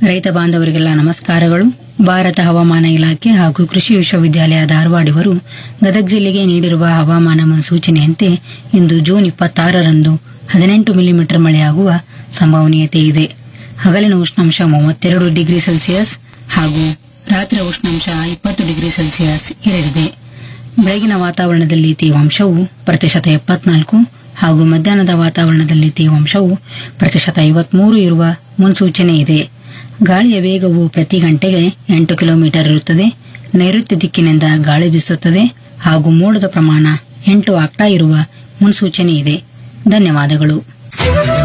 ರೈತ ಬಾಂಧವರಿಗೆಲ್ಲ ನಮಸ್ಕಾರಗಳು ಭಾರತ ಹವಾಮಾನ ಇಲಾಖೆ ಹಾಗೂ ಕೃಷಿ ವಿಶ್ವವಿದ್ಯಾಲಯ ಧಾರವಾಡ ಇವರು ಗದಗ ಜಿಲ್ಲೆಗೆ ನೀಡಿರುವ ಹವಾಮಾನ ಮುನ್ಸೂಚನೆಯಂತೆ ಇಂದು ಜೂನ್ ಇಪ್ಪತ್ತಾರರಂದು ಹದಿನೆಂಟು ಮಿಲಿಮೀಟರ್ ಮಳೆಯಾಗುವ ಸಂಭವನೀಯತೆ ಇದೆ ಹಗಲಿನ ಉಷ್ಣಾಂಶ ಮೂವತ್ತೆರಡು ಡಿಗ್ರಿ ಸೆಲ್ಸಿಯಸ್ ಹಾಗೂ ರಾತ್ರಿ ಉಷ್ಣಾಂಶ ಇಪ್ಪತ್ತು ಡಿಗ್ರಿ ಸೆಲ್ಸಿಯಸ್ ಇರಲಿದೆ ಬೆಳಗಿನ ವಾತಾವರಣದಲ್ಲಿ ತೇವಾಂಶವು ಪ್ರತಿಶತ ಎಪ್ಪತ್ನಾಲ್ಕು ಹಾಗೂ ಮಧ್ಯಾಹ್ನದ ವಾತಾವರಣದಲ್ಲಿ ತೇವಾಂಶವು ಪ್ರತಿಶತ ಐವತ್ಮೂರು ಇರುವ ಮುನ್ಸೂಚನೆ ಇದೆ ಗಾಳಿಯ ವೇಗವು ಪ್ರತಿ ಗಂಟೆಗೆ ಎಂಟು ಕಿಲೋಮೀಟರ್ ಇರುತ್ತದೆ ನೈಋತ್ಯ ದಿಕ್ಕಿನಿಂದ ಗಾಳಿ ಬೀಸುತ್ತದೆ ಹಾಗೂ ಮೋಡದ ಪ್ರಮಾಣ ಎಂಟು ಆಕ್ಟಾ ಇರುವ ಮುನ್ಸೂಚನೆ ಇದೆ ಧನ್ಯವಾದಗಳು